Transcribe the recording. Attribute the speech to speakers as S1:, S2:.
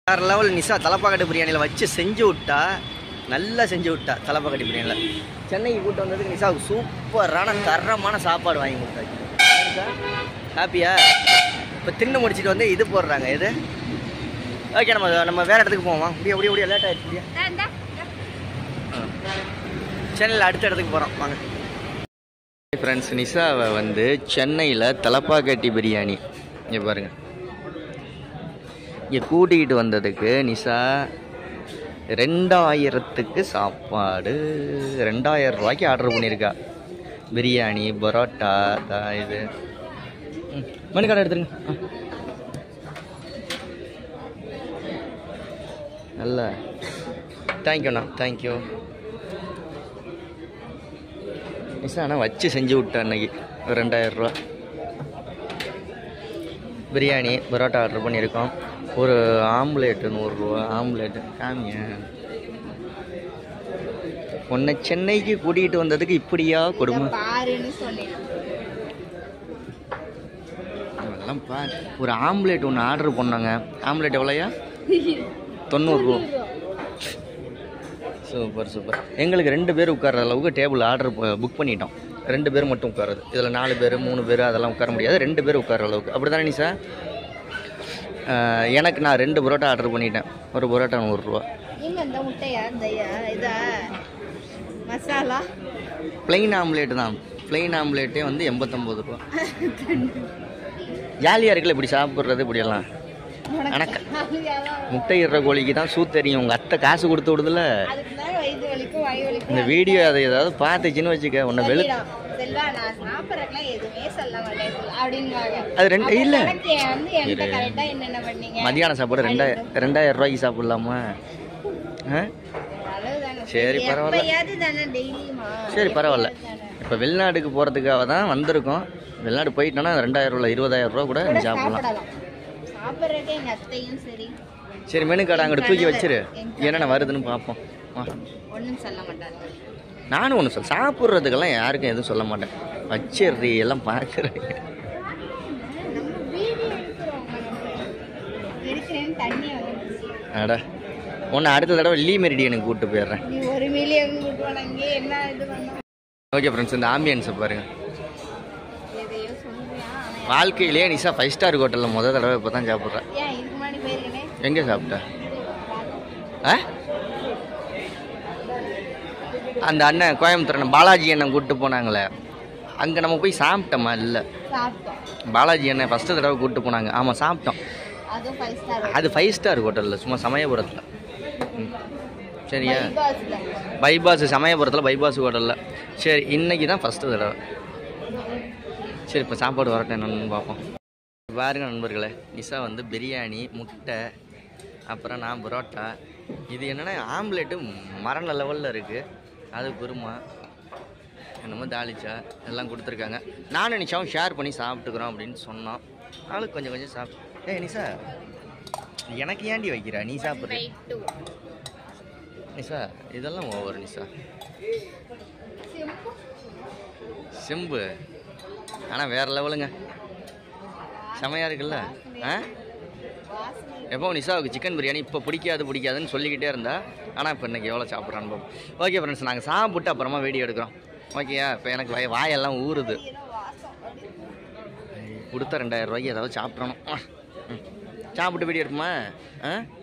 S1: வேறு லெவல் நிசா தலப்பாக்கட்டு பிரியாணியில் வச்சு செஞ்சு விட்டா நல்லா செஞ்சு விட்டா தலப்பாக்கட்டு பிரியாணியில் சென்னைக்கு கூட்டு வந்ததுக்கு நிசாவுக்கு சூப்பரான தரமான சாப்பாடு வாங்கி கொடுத்தாச்சு ஹாப்பியா இப்போ தின்னு முடிச்சிட்டு வந்து இது போடுறாங்க இது ஓகே நம்ம நம்ம வேறு இடத்துக்கு போவோம் முடிய முடிய முடிய லேட் ஆகிடுச்சு முடியா சென்னையில் அடுத்த இடத்துக்கு போகிறோம் வாங்க ஃப்ரெண்ட்ஸ் நிசாவை வந்து சென்னையில் தலப்பாக்கட்டி பிரியாணி இங்கே பாருங்கள் இங்கே கூட்டிகிட்டு வந்ததுக்கு நிசா ரெண்டாயிரத்துக்கு சாப்பாடு ரெண்டாயிரம் ரூபாய்க்கு ஆர்டர் பண்ணியிருக்கா பிரியாணி பரோட்டா தா இது ம் மணி கடை எடுத்துருங்க ஆ. நல்ல தேங்க்யூண்ணா தேங்க்யூ நிசா ஆனால் வச்சு செஞ்சு விட்டேன் அன்னைக்கு ஒரு ரெண்டாயிரம் ரூபா பிரியாணி பரோட்டா ஆர்டர் பண்ணியிருக்கோம் ஒரு ஆம்லேட்டு நூறுரூவா ஆம்லேட்டு காமிங்க உன்னை சென்னைக்கு கூட்டிகிட்டு வந்ததுக்கு இப்படியா கொடுமை
S2: பாருன்னு சொன்னேன்
S1: அதெல்லாம் பா ஒரு ஆம்லேட் ஒன்று ஆர்டர் பண்ணாங்க ஆம்லேட் எவ்வளோயா தொண்ணூறுரூவா சூப்பர் சூப்பர் எங்களுக்கு ரெண்டு பேர் உட்கார்ற அளவுக்கு டேபிள் ஆர்டர் புக் பண்ணிட்டோம் ரெண்டு பேர் மட்டும் உட்காருது இதில் நாலு பேர் மூணு பேர் அதெல்லாம் உட்கார முடியாது ரெண்டு பேர் உட்கார அளவுக்கு அப்படி தானே சார் எனக்கு நான் ரெண்டு பரோட்டா ஆர்டர் பண்ணிட்டேன் ஒரு பரோட்டா நூறுரூவா
S2: நீங்க இந்த முட்டையா இந்த இதா மசாலா
S1: ப்ளைன் ஆம்லேட் தான் ப்ளைன் ஆம்லேட்டே வந்து எண்பத்தொம்போது ரூபா ஜாலியாக இருக்குல்ல இப்படி சாப்பிட்றது இப்படியெல்லாம் எனக்கு முட்டை இடுற கோழிக்கு தான் சூ தெரியும் உங்கள் அத்தை காசு கொடுத்து விடுதுல
S2: அதுக்கு தான் வயிறு வலிக்கும் வாய் வலிக்கும்
S1: இந்த வீடியோ அதை ஏதாவது பார்த்துச்சின்னு வச்சுக்க உன்னை வெளு
S2: சொல்லிடும். செல்வா நான் சாப்பிட்றதுக்குலாம் எதுவுமே சொல்ல மாட்டேன் அப்படின்வாங்க
S1: அது ரெண்டு
S2: அப்ப
S1: இல்லை
S2: கணக்கு வந்து என்கிட்ட கரெக்டா என்னென்ன பண்ணீங்க
S1: மதியான சாப்பாடு ரெண்டாயிரம் ரெண்டாயிரம் ரூபாய்க்கு சாப்பிட்லாமா ஆ
S2: அளவுதானே.
S1: சரி, பரவாயில்ல.
S2: எப்பயாவது தானே டெய்லியுமா
S1: சரி பரவாயில்ல
S2: தானே.
S1: இப்போ வெளிநாட்டுக்கு போகிறதுக்காக தான் வந்திருக்கோம் வெளிநாடு போயிட்டோன்னா ரெண்டாயிரம் ரூபா இருபதாயிரம் ரூபா கூட நீ சாப்பிட்லாம்
S2: சாப்பிடலாம் சாப்பிட்றதுக்கு எங்க அத்தையும் சரி
S1: சரி மெனு கார்டு அங்கிட்டு தூக்கி வச்சிரு என்னென்ன வருதுன்னு பார்ப்போம் வா
S2: ஒண்ணும் சொல்ல மாட்டாங்க
S1: நானும் ஒன்று சொல் சாப்பிட்றதுக்கெல்லாம் யாருக்கும் எதுவும் சொல்ல மாட்டேன் வச்சிடுறி எல்லாம் பார்க்குறேன்
S2: நம்ம வீடியோ எடுக்கிறோம் எடுக்கிறேன்னு தண்ணி வந்துருச்சு
S1: அட ஒன்று அடுத்த தடவை லீ மெரிடியனுக்கு கூப்பிட்டு போயிடுறேன்
S2: நீ ஒரு மில்லியன் கூட்டுவாங்க இங்கே என்ன இது பண்ண
S1: ஓகே ஃப்ரெண்ட்ஸ் இந்த ஆம்பியன்ஸை பாருங்கள்
S2: எதையோ சொல்றியா ஆனா
S1: வாழ்க்கையிலேயே நிஷா ஃபைவ் ஸ்டார் ஹோட்டலில் முத தடவை இப்போ தான் சாப்பிட்றேன்
S2: ஏன் இதுக்கு முன்னாடி போயிருக்கனே
S1: எங்கே சாப்பிட்ட ஆ அந்த அண்ணன் கோயம்புத்தூர் அண்ணன் பாலாஜி அண்ணன் கூப்பிட்டு போனாங்களே அங்கே நம்ம போய் சாப்பிட்டோமா இல்லை
S2: சாப்பிட்டோம்
S1: பாலாஜி அண்ணன் ஃபஸ்ட்டு தடவை கூப்பிட்டு போனாங்க ஆமாம் சாப்பிட்டோம்
S2: அதுவும் ஃபைவ் ஸ்டார்
S1: அது ஃபைவ் ஸ்டார் ஹோட்டலில் சும்மா சமயபுரத்தில் ம். சரியா
S2: பஸ்ல
S1: பைபாஸ் சமயபுரத்தில் பைபாஸ் ஹோட்டலில் சரி இன்னைக்கு தான் ஃபஸ்ட்டு தடவை சரி இப்போ சாப்பாடு வரட்டும் என்னன்னு பார்ப்போம் பாருங்க நண்பர்களே நிஷா வந்து பிரியாணி முட்டை அப்புறம் நான் பரோட்டா இது என்னென்னா ஆம்லேட்டு மரண லெவலில் இருக்குது அது குருமா என்னமோ தாளிச்சா எல்லாம் கொடுத்துருக்காங்க நானும் நிஷாவும் ஷேர் பண்ணி சாப்பிட்டுக்கிறோம் அப்படின்னு சொன்னோம் அவளுக்கு கொஞ்சம் கொஞ்சம் சாப்பிட்டு ஏய் நிஷா எனக்கு ஏண்டி வைக்கிறா நீ சாப்பிட்ற
S2: டூ
S1: நிஷா இதெல்லாம் ஓவர் நிஷா செம்பு ஆனால் வேற லெவலுங்க செமையாக இருக்குல்ல ஆ எப்போ நிஷாவுக்கு சிக்கன் பிரியாணி இப்போ பிடிக்காது பிடிக்காதுன்னு சொல்லிக்கிட்டே இருந்தா ஆனால் இப்போ இன்னைக்கு எவ்வளோ சாப்பிட்றான்னு பார்ப்போம் ஓகே ஃப்ரெண்ட்ஸ் நாங்கள் சாப்பிட்டு அப்புறமா வீடியோ எடுக்கிறோம் ஓகேயா இப்போ எனக்கு வாய் வாயெல்லாம் ஊறுது கொடுத்த ரெண்டாயிரம் ரூபாய்க்கு ஏதாவது சாப்பிட்றணும் ம். சாப்பிட்டு வீடியோ எடுப்போமா ஆ